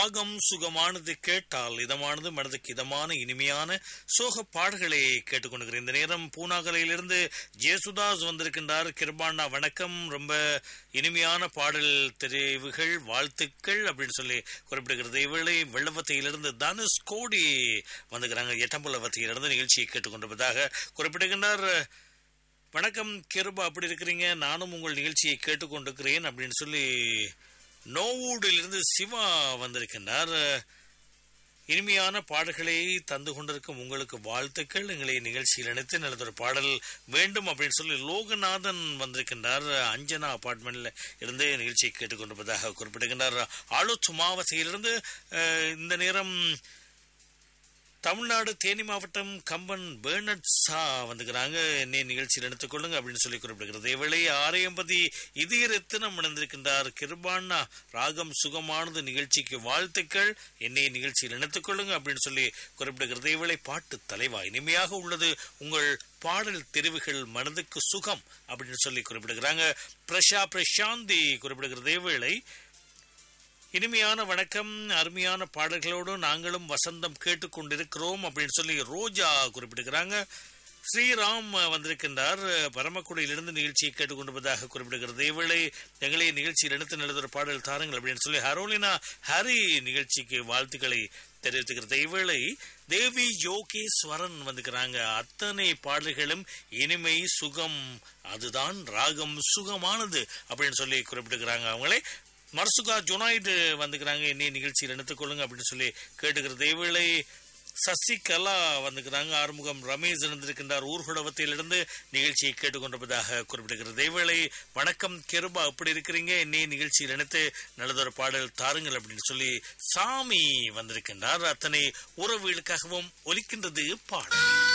ராகம் சுகமானது கேட்டால் இதமானது மனதுக்கு இதமான இனிமையான சோக பாடல்களை கேட்டுக்கொண்டிருக்கிறேன் இந்த நேரம் பூனாகலையிலிருந்து ஜேசுதாஸ் வந்திருக்கின்றார் கிருபாண்ணா வணக்கம் ரொம்ப இனிமையான பாடல் தெரிவுகள் வாழ்த்துக்கள் அப்படின்னு சொல்லி குறிப்பிடுகிறது இவளை வெள்ளவத்தையிலிருந்து தனுஷ் கோடி வந்துக்கிறாங்க எட்டம்புள்ளவத்தையிலிருந்து நிகழ்ச்சியை கேட்டுக்கொண்டிருப்பதாக குறிப்பிடுகின்றார் வணக்கம் கிருபா அப்படி இருக்கிறீங்க நானும் உங்கள் நிகழ்ச்சியை கேட்டுக்கொண்டிருக்கிறேன் அப்படின்னு சொல்லி நோவூடிலிருந்து சிவா வந்திருக்கின்றார் இனிமையான பாடல்களை தந்து கொண்டிருக்கும் உங்களுக்கு வாழ்த்துக்கள் எங்களை நிகழ்ச்சியில் இணைத்து நல்லதொரு பாடல் வேண்டும் அப்படின்னு சொல்லி லோகநாதன் வந்திருக்கின்றார் அஞ்சனா அபார்ட்மெண்ட்ல இருந்து நிகழ்ச்சியை கேட்டுக்கொண்டிருப்பதாக குறிப்பிடுகின்றார் ஆளுத்து மாவட்டத்திலிருந்து அஹ், இந்த நேரம் தமிழ்நாடு தேனி மாவட்டம் கம்பன் பேர்னட் சா வந்துக்கிறாங்க என்னை நிகழ்ச்சியில் எடுத்துக்கொள்ளுங்க அப்படின்னு சொல்லி குறிப்பிடுகிறது இவளை ஆரையம்பதி இதய ரத்தினம் இணைந்திருக்கின்றார் கிருபாண்ணா ராகம் சுகமானது நிகழ்ச்சிக்கு வாழ்த்துக்கள் என்னை நிகழ்ச்சியில் இணைத்துக்கொள்ளுங்க அப்படின்னு சொல்லி குறிப்பிடுகிறது இவளை பாட்டு தலைவா இனிமையாக உள்ளது உங்கள் பாடல் தெரிவுகள் மனதுக்கு சுகம் அப்படின்னு சொல்லி குறிப்பிடுகிறாங்க பிரஷா பிரசாந்தி குறிப்பிடுகிறது இவளை இனிமையான வணக்கம் அருமையான பாடல்களோடு நாங்களும் வசந்தம் கேட்டுக்கொண்டிருக்கிறோம் அப்படின்னு சொல்லி ரோஜா குறிப்பிடுகிறாங்க ஸ்ரீராம் வந்திருக்கின்றார் பரமக்குடியிலிருந்து நிகழ்ச்சியை கேட்டுக்கொண்டிருப்பதாக குறிப்பிடுகிறது இவளை எங்களை நிகழ்ச்சியில் எடுத்து நடந்த பாடல் தாருங்கள் அப்படின்னு சொல்லி ஹரோலினா ஹரி நிகழ்ச்சிக்கு வாழ்த்துக்களை தெரிவித்துக்கிறது இவளை தேவி யோகேஸ்வரன் வந்துக்கிறாங்க அத்தனை பாடல்களும் இனிமை சுகம் அதுதான் ராகம் சுகமானது அப்படின்னு சொல்லி குறிப்பிட்டுக்கிறாங்க அவங்களே மர்சுகா ஜொனாய்டு வந்துக்கிறாங்க என்னைய நிகழ்ச்சியில் எடுத்துக்கொள்ளுங்க அப்படின்னு சொல்லி கேட்டுக்கிறது இவளை சசிகலா வந்துக்கிறாங்க ஆறுமுகம் ரமேஷ் இருந்திருக்கின்றார் ஊர்குடவத்திலிருந்து நிகழ்ச்சியை கேட்டுக்கொண்டிருப்பதாக குறிப்பிடுகிறது இவளை வணக்கம் கெருபா எப்படி இருக்கிறீங்க என்னைய நிகழ்ச்சியில் இணைத்து நல்லதொரு பாடல் தாருங்கள் அப்படின்னு சொல்லி சாமி வந்திருக்கின்றார் அத்தனை உறவுகளுக்காகவும் ஒலிக்கின்றது பாடல்